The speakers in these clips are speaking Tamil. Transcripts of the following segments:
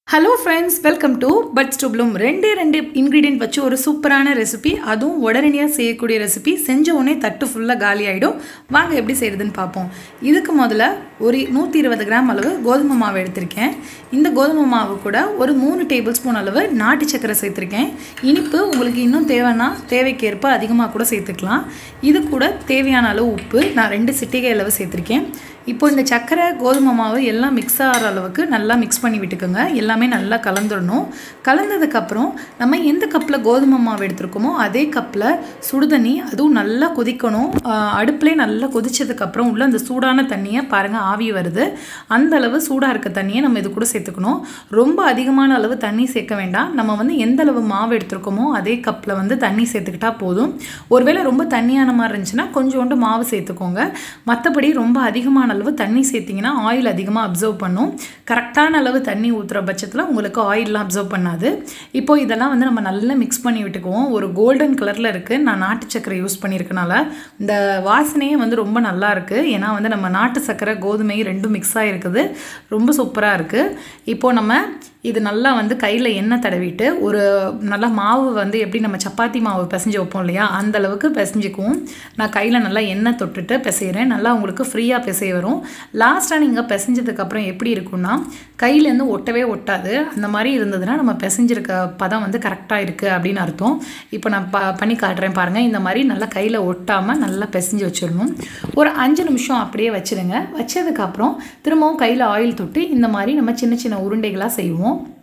hello friends welcome to buds to bloom ரெண்டே ரெண்டு இன்க்ரீடியன்ட் வச்சு ஒரு சூப்பரான ரெசிபி அதுவும் உடனடியாக செய்யக்கூடிய ரெசிபி செஞ்ச உடனே தட்டு ஃபுல்லாக காலி ஆகிடும் வாங்க எப்படி செய்கிறதுன்னு பார்ப்போம் இதுக்கு முதல்ல ஒரு நூற்றி இருபது கிராம் அளவு கோதுமை மாவு எடுத்திருக்கேன் இந்த கோதுமை மாவு கூட ஒரு மூணு டேபிள் ஸ்பூன் அளவு நாட்டு சக்கரை சேர்த்துருக்கேன் இனிப்பு உங்களுக்கு இன்னும் தேவைன்னா தேவைக்கேற்ப அதிகமாக கூட சேர்த்துக்கலாம் இது கூட தேவையான அளவு உப்பு நான் ரெண்டு சிட்டிகை அளவு சேர்த்துருக்கேன் இப்போ இந்த சக்கரை கோதுமை மாவு எல்லாம் மிக்ஸ் ஆகிற அளவுக்கு நல்லா மிக்ஸ் பண்ணி விட்டுக்கோங்க எல்லாமே நல்லா கலந்துடணும் கலந்ததுக்கப்புறம் நம்ம எந்த கப்பில் கோதுமை மாவு எடுத்துருக்கோமோ அதே கப்பில் சுடுதண்ணி அதுவும் நல்லா கொதிக்கணும் அடுப்புலேயே நல்லா கொதிச்சதுக்கப்புறம் உள்ள அந்த சூடான தண்ணியை பாருங்கள் ஆவி வருது அந்த அளவு சூடாக இருக்க தண்ணியை நம்ம இது கூட சேர்த்துக்கணும் ரொம்ப அதிகமான அளவு தண்ணி சேர்க்க வேண்டாம் நம்ம வந்து எந்த அளவு மாவு எடுத்துருக்கோமோ அதே கப்பில் வந்து தண்ணி சேர்த்துக்கிட்டா போதும் ஒருவேளை ரொம்ப தண்ணியான மாதிரி இருந்துச்சுன்னா கொஞ்சோண்டு மாவு சேர்த்துக்கோங்க மற்றபடி ரொம்ப அதிகமான அளவு தண்ணி சேர்த்திங்கன்னா ஆயில் அதிகமாக அப்சர்வ் பண்ணும் கரெக்டான அளவு தண்ணி ஊற்றுற பட்சத்தில் உங்களுக்கு ஆயிலெலாம் அப்சர்வ் பண்ணாது இப்போ இதெல்லாம் வந்து நம்ம நல்லா மிக்ஸ் பண்ணி விட்டுக்குவோம் ஒரு கோல்டன் கலரில் இருக்குது நான் நாட்டு சக்கரை யூஸ் பண்ணியிருக்கனால இந்த வாசனையே வந்து ரொம்ப நல்லா இருக்குது ஏன்னா வந்து நம்ம நாட்டு சக்கரை கோதுமை ரெண்டும் மிக்ஸ் ஆகிருக்குது ரொம்ப சூப்பராக இருக்குது இப்போது நம்ம இது நல்லா வந்து கையில் எண்ணெய் தடவிட்டு ஒரு நல்லா மாவு வந்து எப்படி நம்ம சப்பாத்தி மாவு பிசைஞ்சு வைப்போம் இல்லையா அந்த அளவுக்கு பிசைஞ்சிக்குவோம் நான் கையில் நல்லா எண்ணெய் தொட்டுட்டு பிசைகிறேன் நல்லா உங்களுக்கு ஃப்ரீயாக பிசைய வரும் லாஸ்ட்டாக நீங்கள் பிசைஞ்சதுக்கப்புறம் எப்படி இருக்குன்னா கையிலேருந்து ஒட்டவே ஒட்டாது அந்த மாதிரி இருந்ததுன்னா நம்ம பிசைஞ்சிருக்க பதம் வந்து கரெக்டாக இருக்குது அப்படின்னு அர்த்தம் இப்போ நான் ப பண்ணி காட்டுறேன் பாருங்கள் இந்த மாதிரி நல்லா கையில் ஒட்டாமல் நல்லா பிசைஞ்சு வச்சிடணும் ஒரு அஞ்சு நிமிஷம் அப்படியே வச்சுருங்க வச்சதுக்கப்புறம் திரும்பவும் கையில் ஆயில் தொட்டு இந்த மாதிரி நம்ம சின்ன சின்ன உருண்டைகளாக செய்வோம்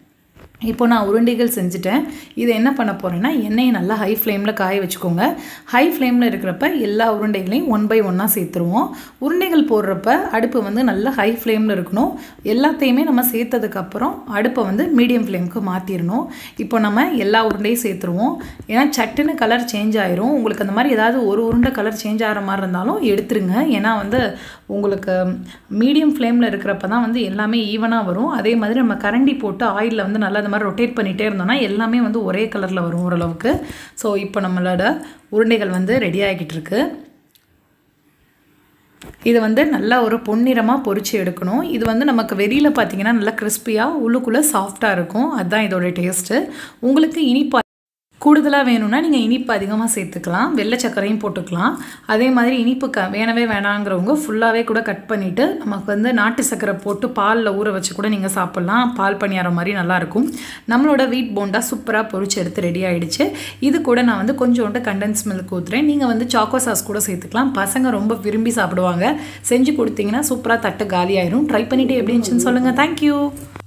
இப்போ நான் உருண்டைகள் செஞ்சுட்டேன் இதை என்ன பண்ண போகிறேன்னா எண்ணெயை நல்லா ஹை ஃப்ளேமில் காய வச்சுக்கோங்க ஹை ஃப்ளேமில் இருக்கிறப்ப எல்லா உருண்டைகளையும் ஒன் பை ஒன்னாக சேர்த்துருவோம் உருண்டைகள் போடுறப்ப அடுப்பு வந்து நல்லா ஹை ஃப்ளேமில் இருக்கணும் எல்லாத்தையுமே நம்ம சேர்த்ததுக்கப்புறம் அடுப்பை வந்து மீடியம் ஃப்ளேமுக்கு மாற்றிடணும் இப்போ நம்ம எல்லா உருண்டையும் சேர்த்துருவோம் ஏன்னா சட்டுன்னு கலர் சேஞ்ச் ஆயிரும் உங்களுக்கு அந்த மாதிரி ஏதாவது ஒரு உருண்டை கலர் சேஞ்ச் ஆகிற மாதிரி இருந்தாலும் எடுத்துருங்க ஏன்னா வந்து உங்களுக்கு மீடியம் ஃப்ளேமில் இருக்கிறப்ப தான் வந்து எல்லாமே ஈவனாக வரும் அதே மாதிரி நம்ம கரண்டி போட்டு ஆயிலில் வந்து நல்லா இந்த மாதிரி ரொட்டேட் பண்ணிகிட்டே இருந்தோம்னா எல்லாமே வந்து ஒரே கலரில் வரும் ஓரளவுக்கு ஸோ இப்போ நம்மளோட உருண்டைகள் வந்து ரெடி ஆகிக்கிட்டு இருக்கு இது வந்து நல்லா ஒரு பொன்னிறமாக பொறிச்சு எடுக்கணும் இது வந்து நமக்கு வெளியில் பார்த்தீங்கன்னா நல்லா கிறிஸ்பியாக உள்ளுக்குள்ளே சாஃப்டாக இருக்கும் அதுதான் இதோட டேஸ்ட்டு உங்களுக்கு இனிப்பா கூடுதலாக வேணும்னா நீங்கள் இனிப்பு அதிகமாக சேர்த்துக்கலாம் வெள்ளை சர்க்கரையும் போட்டுக்கலாம் அதே மாதிரி இனிப்பு க வேணவே வேணாங்கிறவங்க ஃபுல்லாகவே கூட கட் பண்ணிவிட்டு நமக்கு வந்து நாட்டு சர்க்கரை போட்டு பாலில் ஊற வச்சு கூட நீங்கள் சாப்பிட்லாம் பால் பணியார மாதிரி நல்லாயிருக்கும் நம்மளோட வீட் போண்டா சூப்பராக பொறிச்சு எடுத்து ரெடி ஆகிடுச்சு இது கூட நான் வந்து கொஞ்சோண்டு கண்டென்ஸ் மில்க் ஊற்றுறேன் நீங்கள் வந்து சாக்கோ சாஸ் கூட சேர்த்துக்கலாம் பசங்க ரொம்ப விரும்பி சாப்பிடுவாங்க செஞ்சு கொடுத்தீங்கன்னா சூப்பராக தட்டு காலி ஆயிரும் ட்ரை பண்ணிவிட்டு எப்படி இருந்துச்சுன்னு சொல்லுங்கள் தேங்க்யூ